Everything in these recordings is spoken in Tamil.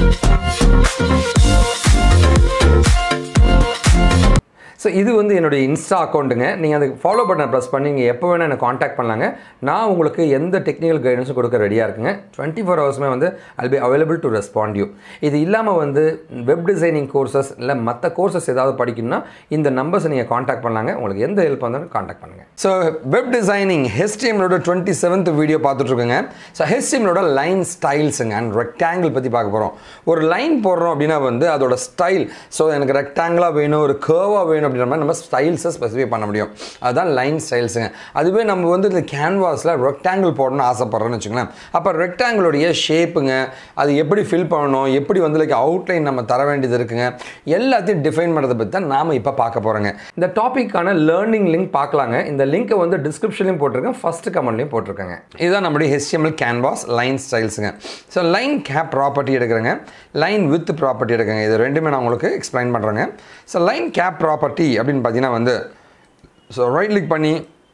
ஸோ இது வந்து என்னுடைய இன்ஸ்டா அக்கௌண்ட்டுங்க நீங்கள் அதுக்கு ஃபாலோ பட்டனை ப்ரெஸ் பண்ணி நீங்கள் எப்போ வேணால் எனக்கு காண்டாக்ட் பண்ணலாங்க நான் உங்களுக்கு எந்த டெக்னிக்கல் கைடன்ஸும் கொடுக்க ரெடியாக இருக்குங்க டுவெண்ட்டி ஃபோர் ஹவர்ஸுமே வந்து will be available to respond you இது இல்லாமல் வந்து வெப் டிசைனிங் கோர்சஸ் இல்லை மற்ற கோர்சஸ் ஏதாவது படிக்கணும்னா இந்த நம்பர்ஸை நீங்கள் காண்டாக்ட் பண்ணலாங்க உங்களுக்கு எந்த ஹெல்ப் வந்தாலும் காண்டாக்ட் பண்ணுங்கள் ஸோ வெப் டிசைனிங் ஹெச்டிஎம்லோட டுவெண்ட்டி செவன்த் வீடியோ பார்த்துட்ருக்கோங்க ஸோ ஹெச்டிஎம்லோட லைன் ஸ்டைல்ஸுங்க அண்ட் ரெக்டாங்கிள் பற்றி பார்க்க போகிறோம் ஒரு லைன் போடுறோம் அப்படின்னா வந்து அதோட ஸ்டைல் ஸோ எனக்கு ரெக்டாங்கிளாக வேணும் ஒரு கேர்வாக வேணும் அப்படின்ற மாதிரி நம்ம ஸ்டைல்ஸை ஸ்பெசிஃபை பண்ண முடியும் அதுதான் லைன் ஸ்டைல்ஸுங்க அதுவே நம்ம வந்து இந்த கேன்வாஸில் ரெக்டாங்கிள் போடணும்னு ஆசைப்பட்றோன்னு வச்சுக்கோங்களேன் அப்போ ரெக்டாங்கிளுடைய ஷேப்புங்க அது எப்படி ஃபில் பண்ணணும் எப்படி வந்து லைக் அவுட்லைன் நம்ம தர வேண்டியது இருக்குங்க எல்லாத்தையும் டிஃபைன் பண்ணுறதை பற்றி தான் நாம் இப்போ பார்க்க போகிறோங்க இந்த டாப்பிக்கான லேர்னிங் லிங்க் பார்க்கலாங்க இந்த லிங்க்கை வந்து டிஸ்கிரிப்ஷன்லையும் போட்டிருக்கேன் ஃபஸ்ட் கமெண்ட்லையும் போட்டிருக்கேங்க இதுதான் நம்முடைய HTML கேன்வாஸ் லைன் ஸ்டைல்ஸுங்க ஸோ லைன் கேப் ப்ராப்பர்ட்டி எடுக்கிறேங்க லைன் வித் ப்ராப்பர்ட்டி எடுக்கிறேங்க இது ரெண்டுமே நான் உங்களுக்கு எக்ஸ்பிளைன் பண்ணுறேங்க ஸோ லைன் கேப் ப்ராப்பர்ட்டி அப்படின்னு பார்த்தீங்கன்னா வந்து ஸோ ரைட் கிளிக் பண்ணி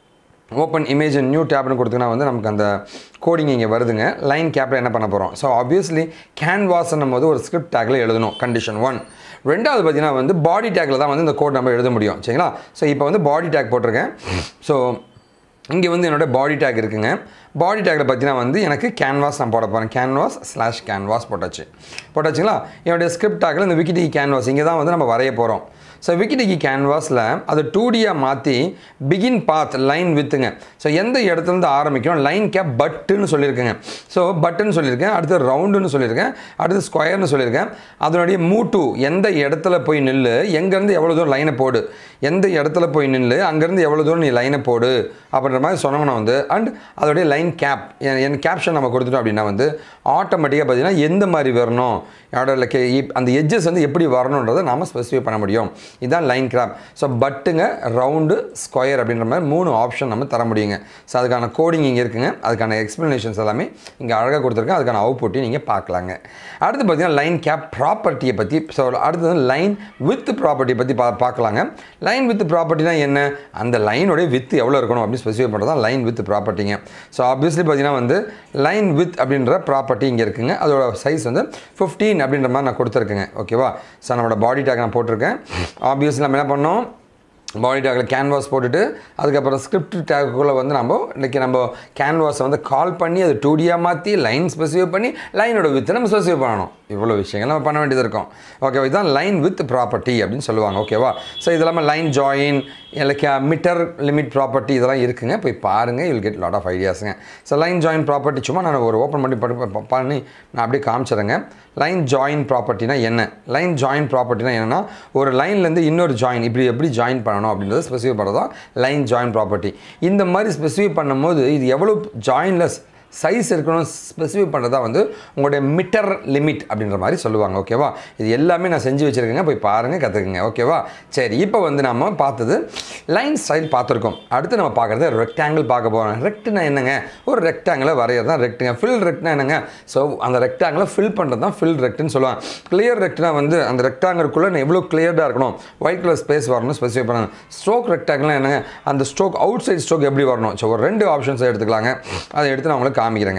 ஓப்பன் இமேஜ் நியூ டேப்னு கொடுத்தீங்கன்னா வந்து நமக்கு அந்த கோடிங் இங்கே வருதுங்க லைன் கேப்பில் என்ன பண்ண போகிறோம் ஸோ ஆப்வியஸ்லி கேன்வாஸ்ன்னும் போது ஒரு ஸ்கிரிப்ட் டேக்கில் எழுதணும் கண்டிஷன் ஒன் ரெண்டாவது பார்த்தீங்கன்னா வந்து பாடி டேக்கில் தான் வந்து இந்த கோட் நம்ம எழுத முடியும் சரிங்களா ஸோ இப்போ வந்து பாடி டேக் போட்டிருக்கேன் ஸோ இங்கே வந்து என்னோட பாடி டேக் இருக்குங்க பாடி டேக்கில் பார்த்தீங்கன்னா வந்து எனக்கு கேன்வாஸ் நான் போட போகிறேன் கேன்வாஸ் ஸ்லாஷ் கேன்வாஸ் போட்டாச்சு போட்டாச்சுங்களா என்னுடைய ஸ்கிரிப்ட் டேக்கில் இந்த விக்கிடி கேன்வாஸ் இங்கே தான் வந்து நம்ம வரைய போகிறோம் ஸோ விக்கிடிக்கு கேன்வாஸில் அது டூ டியாக மாற்றி பிகின் பாத் லைன் வித்துங்க ஸோ எந்த இடத்துலேருந்து ஆரம்பிக்கணும் லைன் கேப் பட்டுன்னு சொல்லியிருக்கேங்க ஸோ பட்டுன்னு சொல்லியிருக்கேன் அடுத்து ரவுண்டுன்னு சொல்லியிருக்கேன் அடுத்து ஸ்கொயர்னு சொல்லியிருக்கேன் அதனுடைய மூட்டு எந்த இடத்துல போய் நில்லு எங்கேருந்து எவ்வளோ தூரம் லைனை போடு எந்த இடத்துல போய் நில்லு அங்கேருந்து எவ்வளோ தூரம் நீ லைனை போடு அப்படின்ற மாதிரி சொன்னோம்னா வந்து அண்ட் அதோடைய லைன் கேப் என் கேப்ஷன் நம்ம கொடுத்துட்டோம் அப்படின்னா வந்து ஆட்டோமேட்டிக்காக பார்த்தீங்கன்னா எந்த மாதிரி வரணும் அதோட அந்த எட்ஜஸ் வந்து எப்படி வரணுன்றதை நாம் ஸ்பெசிஃபை பண்ண முடியும் இதுதான் லைன் கிராப் ஸோ பட்டுங்க ரவுண்டு ஸ்கொயர் அப்படின்ற மாதிரி மூணு ஆப்ஷன் நம்ம தர முடியுங்க ஸோ அதுக்கான கோடிங் இங்கே இருக்குங்க அதுக்கான எக்ஸ்ப்ளனேஷன்ஸ் எல்லாமே இங்கே அழகாக கொடுத்துருக்கேன் அதுக்கான அவுட்புட்டையும் நீங்கள் பார்க்கலாங்க அடுத்து பார்த்தீங்கன்னா லைன் கேப் ப்ராப்பர்ட்டியை பற்றி ஸோ அடுத்தது லைன் வித் ப்ராப்பர்ட்டியை பற்றி பா பார்க்கலாங்க லைன் வித் ப்ராப்பர்ட்டினா என்ன அந்த லைனுடைய வித் எவ்வளோ இருக்கணும் அப்படின்னு ஸ்பெசிஃபை பண்ணுறது தான் லைன் வித் ப்ராப்பர்ட்டிங்க ஸோ ஆப்வியஸ்லி பார்த்தீங்கன்னா வந்து லைன் வித் அப்படின்ற ப்ராப்பர்ட்டி இங்கே இருக்குங்க அதோட சைஸ் வந்து ஃபிஃப்டீன் அப்படின்ற மாதிரி நான் கொடுத்துருக்கேங்க ஓகேவா ஸோ நம்மளோட பாடி டேக் நான் போட்டிருக்கேன் ஆப்வியஸ்லி நம்ம என்ன பண்ணோம் பாடி டேக்கில் கேன்வாஸ் போட்டுட்டு அதுக்கப்புறம் ஸ்கிரிப்ட் டேக்குள்ளே வந்து நம்ம இன்றைக்கி நம்ம கேன்வாஸை வந்து கால் பண்ணி அது டூ டியாக மாற்றி லைன் ஸ்பெசிஃபை பண்ணி லைனோட வித்து நம்ம ஸ்பெசிஃபை பண்ணணும் இவ்வளோ விஷயங்கள் நம்ம பண்ண வேண்டியது இருக்கும் ஓகேவா இதுதான் லைன் வித் ப்ராப்பர்ட்டி அப்படின்னு சொல்லுவாங்க ஓகேவா ஸோ இது இல்லாமல் லைன் ஜாயின் இல்லை மிட்டர் லிமிட் ப்ராப்பர்ட்டி இதெல்லாம் இருக்குங்க போய் பாருங்கள் யூல் கெட் லாட் ஆஃப் ஐடியாஸுங்க ஸோ லைன் ஜாயின் ப்ராப்பர்ட்டி சும்மா நான் ஒரு ஓப்பன் பண்ணி படி- ப- பண்ணி நான் அப்படியே காமிச்சிடுறேங்க லைன் ஜாயின் ப்ராப்பர்ட்டினா என்ன லைன் ஜாயின் ப்ராப்பர்ட்டினா என்னென்னா ஒரு லைன்லேருந்து இன்னொரு ஜாயின் இப்படி எப்படி ஜாயின் பண்ணணும் அப்படின்றத ஸ்பெசிஃபை பண்ணுறது தான் லைன் ஜாயின் ப்ராப்பர்ட்டி இந்த மாதிரி ஸ்பெசிஃபை பண்ணும்போது இது எவ்வளோ ஜாயின்லெஸ் சைஸ் இருக்கணும் ஸ்பெசிஃபை பண்ணுறதா வந்து உங்களுடைய மிட்டர் லிமிட் அப்படின்ற மாதிரி சொல்லுவாங்க ஓகேவா இது எல்லாமே நான் செஞ்சு வச்சுருக்கேங்க போய் பாருங்கள் கற்றுக்குங்க ஓகேவா சரி இப்போ வந்து நம்ம பார்த்தது லைன் ஸ்டைல் பார்த்துருக்கோம் அடுத்து நம்ம பார்க்குறது ரெக்டாங்கிள் பார்க்க போகிறோம் ரெக்ட்னா என்னங்க ஒரு ரெக்டாங்கிளை வரைகிறது தான் ரெக்டுங்க ஃபில் ரெக்ட்னா என்னங்க ஸோ அந்த ரெக்டாங்கிளை ஃபில் பண்ணுறது தான் ஃபில் ரெக்ட்னு சொல்லுவாங்க கிளியர் ரெக்ட்னா வந்து அந்த ரெக்டாங்கிள்குள்ளே நான் எவ்வளோ கிளியர்டாக இருக்கணும் ஒயிட் கலர் ஸ்பேஸ் வரணும் ஸ்பெசிஃபை பண்ணணும் ஸ்ட்ரோக் ரெக்டாங்கிள்னா என்னங்க அந்த ஸ்ட்ரோக் அவுட் சைட் ஸ்ட்ரோக் எப்படி வரணும் ஸோ ஒரு ரெண்டு ஆப்ஷன்ஸை எடுத்துக்கலாங்க அதை எடுத்து நான் உங்களுக்கு காமிக்கிறேங்க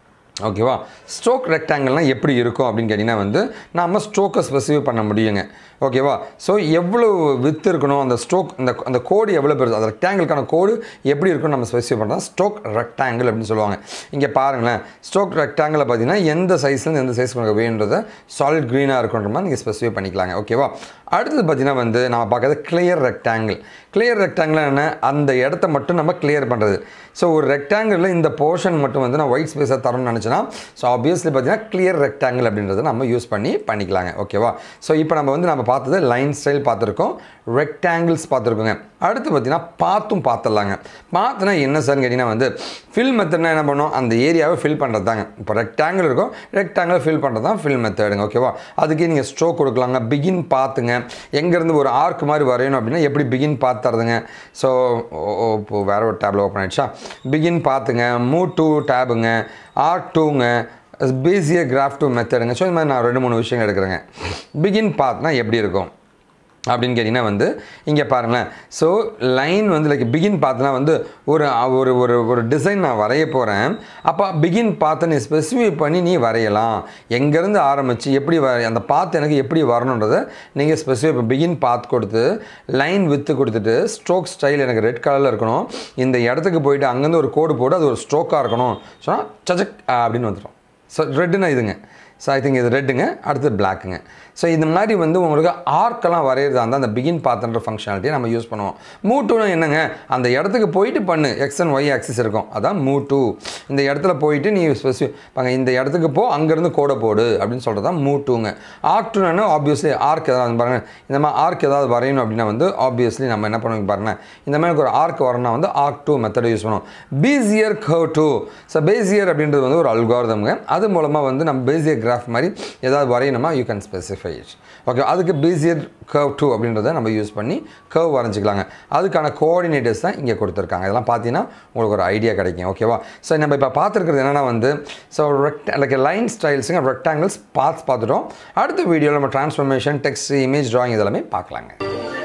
ஓகேவா ஸ்ட்ரோக் ரெக்டாங்கிள்னால் எப்படி இருக்கும் அப்படின்னு கேட்டிங்கன்னா வந்து நம்ம ஸ்ட்ரோக்கை ஸ்பெசிஃபை பண்ண முடியுங்க ஓகேவா ஸோ எவ்வளோ வித் இருக்கணும் அந்த ஸ்ட்ரோக் அந்த அந்த கோடு எவ்வளோ பெருசு அந்த ரெக்டாங்கிளுக்கான கோடு எப்படி இருக்குன்னு நம்ம ஸ்பெசிஃபை பண்ணுறோம் ஸ்ட்ரோக் ரெக்டாங்கிள் அப்படின்னு சொல்லுவாங்க இங்கே பாருங்களேன் ஸ்ட்ரோக் ரெக்டாங்கிளில் பார்த்தீங்கன்னா எந்த சைஸ்லேருந்து எந்த சைஸ் உங்களுக்கு வேணுன்றதை சாலிட் க்ரீனாக இருக்குன்ற மாதிரி நீங்கள் ஸ்பெசிஃபை பண்ணிக்கலாங்க ஓகேவா அடுத்தது பார்த்தீங்கன்னா வந்து நம்ம பார்க்கறது கிளியர் ரெக்டாங்கிள் கிளியர் ரெக்டாங்கிள் என்ன அந்த இடத்த மட்டும் நம்ம கிளியர் பண்ணுறது ஸோ ஒரு ரெக்டாங்கிளில் இந்த போர்ஷன் மட்டும் வந்து நான் ஒயிட் ஸ்பேஸாக தரணும்னு நினச்சேன்னா ஸோ ஆப்வியஸ்லி பார்த்தீங்கன்னா கிளியர் ரெக்டாங்கிள் அப்படின்றத நம்ம யூஸ் பண்ணி பண்ணிக்கலாங்க ஓகேவா ஸோ இப்போ நம்ம வந்து நம்ம பார்த்தது லைன் ஸ்டைல் பார்த்துருக்கோம் ரெக்டாங்கிள்ஸ் பார்த்துருக்கோங்க அடுத்து பார்த்தீங்கன்னா பாத்தும் பார்த்துடலாங்க பாத்துனா என்ன சார்னு கேட்டிங்கன்னா வந்து ஃபில் மெத்தட்னா என்ன பண்ணோம் அந்த ஏரியாவை ஃபில் பண்ணுறது தாங்க இப்போ ரெக்டாங்கிள் இருக்கும் ரெக்டாங்கிள் ஃபில் பண்ணுறது தான் ஃபில் மெத்தடுங்க ஓகேவா அதுக்கு நீங்கள் ஸ்ட்ரோக் கொடுக்கலாங்க பிகின் பார்த்துங்க எங்கேருந்து ஒரு ஆர்க் மாதிரி வரையணும் அப்படின்னா எப்படி பிகின் பார்த்து தரதுங்க ஸோ இப்போ வேற ஒரு டேப்பில் ஓப்பன் ஆயிடுச்சா பிகின் பார்த்துங்க மூ டூ டேபுங்க ஆர் டூங்க பேசிய கிராஃப் டூ மெத்தடுங்க ஸோ இந்த மாதிரி நான் ரெண்டு மூணு விஷயங்கள் எடுக்கிறேங்க பிகின் பார்த்னா எப்படி இருக்கும் அப்படின்னு கேட்டிங்கன்னா வந்து இங்கே பாருங்களேன் ஸோ லைன் வந்து லைக் பிகின் பார்த்தனா வந்து ஒரு ஒரு ஒரு ஒரு டிசைன் நான் வரைய போகிறேன் அப்போ பிகின் பார்த்து நீ ஸ்பெசிஃபை பண்ணி நீ வரையலாம் எங்கேருந்து ஆரம்பித்து எப்படி வர அந்த பாத் எனக்கு எப்படி வரணுன்றதை நீங்கள் ஸ்பெசிஃபை இப்போ பிகின் பாத் கொடுத்து லைன் வித்து கொடுத்துட்டு ஸ்ட்ரோக் ஸ்டைல் எனக்கு ரெட் கலரில் இருக்கணும் இந்த இடத்துக்கு போயிட்டு அங்கேருந்து ஒரு கோடு போட்டு அது ஒரு ஸ்ட்ரோக்காக இருக்கணும் சொன்னால் சஜக் அப்படின்னு வந்துடும் ஸோ ரெட்டுன்னா இதுங்க ஸோ ஐ திங்க் இது ரெட்டுங்க அடுத்து பிளாக்குங்க ஸோ இந்த மாதிரி வந்து உங்களுக்கு ஆர்க்கெல்லாம் வரைகிறதா இருந்தால் அந்த பிகின் பாத்துன்ற ஃபங்க்ஷனாலிட்டியை நம்ம யூஸ் பண்ணுவோம் மூ டூனா என்னங்க அந்த இடத்துக்கு போயிட்டு பண்ணு எக்ஸ் அண்ட் ஒய் ஆக்சிஸ் இருக்கும் அதான் மூ டூ இந்த இடத்துல போயிட்டு நீ ஸ்பெசிஃபி பாங்க இந்த இடத்துக்கு போ அங்கேருந்து கோடை போடு அப்படின்னு சொல்கிறது தான் மூ டூங்க ஆர்க் டூனா ஆப்வியஸ்லி ஆர்க் ஏதாவது பாருங்கள் இந்த மாதிரி ஆர்க் ஏதாவது வரையணும் அப்படின்னா வந்து ஆப்வியஸ்லி நம்ம என்ன பண்ணுவோம் பாருங்க இந்த மாதிரி ஒரு ஆர்க் வரணும்னா வந்து ஆர்க் டூ மெத்தடை யூஸ் பண்ணுவோம் bezier curve to so bezier அப்படின்றது வந்து ஒரு அல்காரதம்ங்க அது மூலமாக வந்து நம்ம பேசியர் கிராஃப் மாதிரி ஏதாவது வரையணுமா you can specify it okay அதுக்கு பேசியர் கர்வ் டூ அப்படின்றத நம்ம யூஸ் பண்ணி கர்வ் வரைஞ்சிக்கலாங்க அதுக்கான கோஆர்டினேட்டர்ஸ் தான் இங்கே கொடுத்துருக்காங்க இதெல்லாம் பார்த்தீங்கன்னா உங்களுக்கு ஒரு ஐடியா கிடைக்கும் ஓகேவா ஸோ நம்ம இப்போ பார்த்துருக்கிறது என்னென்னா வந்து ஸோ ரெக்ட் லைக் லைன் ஸ்டைல்ஸுங்க ரெக்டாங்கிள்ஸ் பார்ட்ஸ் பார்த்துட்டோம் அடுத்த வீடியோவில் நம்ம ட்ரான்ஸ்ஃபர்மேஷன் டெக்ஸ்ட் இமேஜ் ட்ராயிங் இதெல்லாமே பார்க்கலாங்க